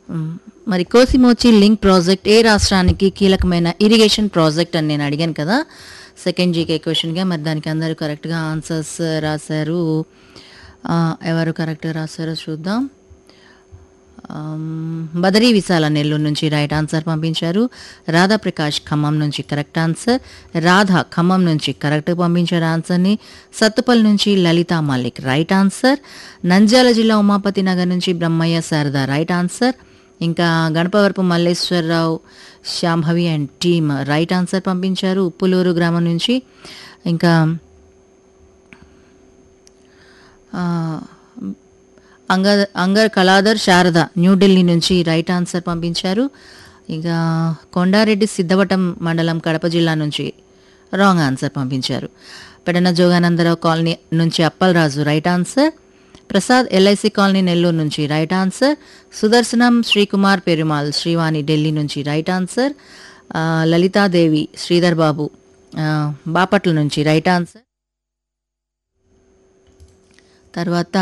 మ్, మరి కోసిమోచి link project ఏ రాష్ట్రానికి కీలకమైన ఇరిగేషన్ ప్రాజెక్ట్ అని నేను అడిగాను కదా సెకండ్ జీకే క్వశ్చన్గా మరి దానికి అందరూ కరెక్ట్గా ఆన్సర్స్ రాశారు ఆ, ఎవరు కరెక్ట్గా రాశారో చూద్దాం ఆమ్, బదరీ విశాల నెల్లూరు నుంచి రైట్ ఆన్సర్ పంపించారు రాధా ప్రకాష్ ఖమ్మం నుంచి కరెక్ట్ ఆన్సర్ రాధ ఖమ్మం నుంచి కరెక్ట్ పంపించారు ఆన్సర్ని సత్తుపల్లి నుంచి లలిత మల్లిక్ రైట్ ఆన్సర్ నంద్యాల జిల్లా ఉమాపతి నగర్ నుంచి బ్రహ్మయ్య శారద రైట్ ఆన్సర్ ఇంకా Ganapavarapu Malleswararao Sambhavi and team right answer పంపించారు ఉప్పులూరు గ్రామం నుంచి ఇంకా ఆ, అంగ అంగర్ కళాధర్ శారద న్యూఢిల్లీ నుంచి రైట్ ఆన్సర్ పంపించారు ఇంకా కొండారెడ్డి సిద్ధవటం మండలం కడప జిల్లా నుంచి రాంగ్ ఆన్సర్ పంపించారు పెడన జోగానందరావు కాలనీ నుంచి Appalaraju right answer Prasad LIC colony Nellore నుంచి రైట్ ఆన్సర్ సుదర్శనం శ్రీకుమార్ పెరుమాల్ శ్రీవాణి ఢిల్లీ నుంచి రైట్ ఆన్సర్ ఆ, లలితాదేవి శ్రీధర్ బాబు ఆ, బాపట్ల నుంచి రైట్ ఆన్సర్ తర్వాత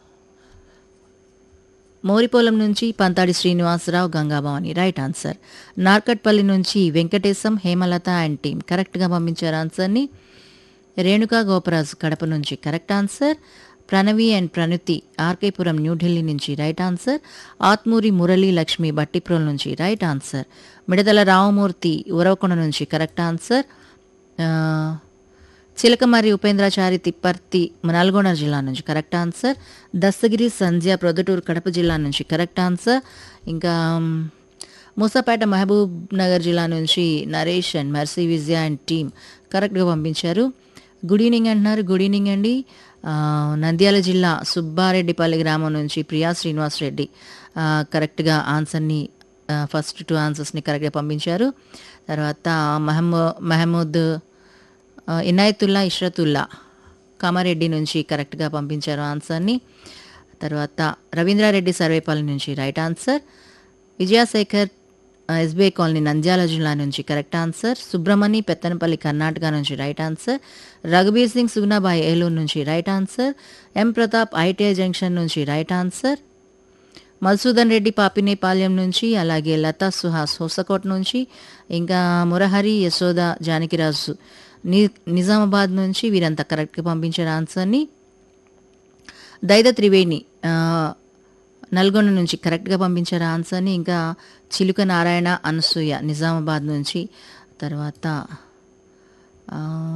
మోరిపోలం నుంచి పంతాడి శ్రీనివాసరావు గంగాభవాని రైట్ ఆన్సర్ నార్కట్పల్లి నుంచి వెంకటేశం హేమలత అండ్ టీమ్ కరెక్ట్గా పంపించారు ఆన్సర్ని రేణుకా గోపరాజు కడప నుంచి correct answer Pranavi and Pranuthi RK Puram New Delhi నుంచి రైట్ ఆన్సర్ ఆత్మూరి మురళీ లక్ష్మి బట్టిప్రోల్ నుంచి రైట్ ఆన్సర్ మిడతల రామమూర్తి ఉరవకొండ నుంచి కరెక్ట్ ఆన్సర్ ఆ, చిలకమర్రి ఉపేంద్రాచారి తిప్పర్తి నల్గొండ జిల్లా నుంచి కరెక్ట్ ఆన్సర్ దస్తగిరి సంధ్య ప్రొద్దుటూరు కడప జిల్లా నుంచి కరెక్ట్ ఆన్సర్ ఇంకా మ్, మూసాపేట మహబూబ్ నగర్ జిల్లా నుంచి Naresh and Mercy Vijaya and team కరెక్ట్గా పంపించారు గుడ్ ఈవినింగ్ అంటున్నారు గుడ్ ఈవినింగ్ అండి ఆ, నంద్యాల జిల్లా సుబ్బారెడ్డిపల్లి గ్రామం నుంచి ప్రియా శ్రీనివాస్ రెడ్డి ఆ, కరెక్ట్గా ఆన్సర్ని ఆ, ఫస్ట్ టూ ఆన్సర్స్ని కరెక్ట్గా పంపించారు తర్వాత మహమ్మూ మహమూద్ ఆ, ఇనాయతుల్లా ఇష్రతుల్లా కామారెడ్డి నుంచి కరెక్ట్గా పంపించారు ఆన్సర్ని తర్వాత రవీంద్రారెడ్డి సర్వేపల్లి నుంచి రైట్ ఆన్సర్ విజయశేఖర్ ఆ, ఎస్బీఐ కాలనీ నంద్యాల జిల్లా నుంచి కరెక్ట్ ఆన్సర్ సుబ్రమణి పెత్తనపల్లి కర్ణాటక నుంచి రైట్ ఆన్సర్ రఘుబీర్ సింగ్ సుగ్నాబాయ్ ఏలూరు నుంచి right answer M Pratap ITI junction నుంచి రైట్ ఆన్సర్ మధుసూదన్ రెడ్డి పాపినేపాలెం నుంచి అలాగే లతా సుహాస్ హోసకోట్ నుంచి ఇంకా మురహరి యశోద జానకిరాజు ని నిజామాబాద్ నుంచి వీరంతా కరెక్ట్గా పంపించారు ఆన్సర్ని దైద త్రివేణి ఆ, నల్గొండ నుంచి కరెక్ట్గా పంపించారు ఆన్సర్ని ఇంకా చిలుక నారాయణ అనసూయ నిజామాబాద్ నుంచి తర్వాత ఆ,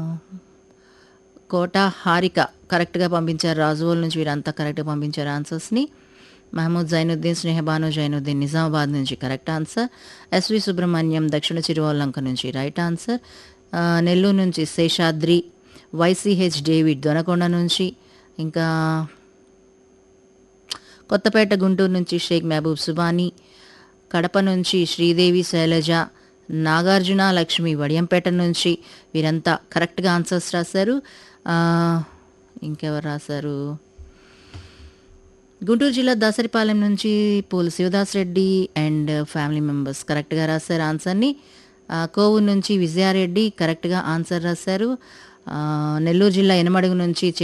కోట హారిక కరెక్ట్గా పంపించారు రాజువోల్ నుంచి వీరంతా కరెక్ట్గా పంపించారు ఆన్సర్స్ని మహమూద్ జైనుద్దీన్ స్నేహబాను జైనుద్దీన్ నిజామాబాద్ నుంచి కరెక్ట్ ఆన్సర్ ఎస్వి సుబ్రహ్మణ్యం దక్షిణ చిరువల్లంక నుంచి రైట్ ఆన్సర్ ఆ, నెల్లూరు నుంచి శేషాద్రి వైసీహెచ్ డేవిడ్ దొనకొండ నుంచి ఇంకా కొత్తపేట గుంటూరు నుంచి షేక్ మహబూబ్ సుబానీ కడప నుంచి శ్రీదేవి శైలజ నాగార్జున లక్ష్మి వడియంపేట నుంచి వీరంతా కరెక్ట్గా ఆన్సర్స్ రాశారు ఆ, ఇంకెవరు రాశారు గుంటూరు జిల్లా దాసరిపాలెం నుంచి పూలు Shivadas Reddy and family members కరెక్ట్గా రాశారు ఆన్సర్ని ఆ, కోవూరు నుంచి విజయారెడ్డి కరెక్ట్గా ఆన్సర్ రాశారు ఆ, నెల్లూరు జిల్లా ఎనమడుగు నుంచి చే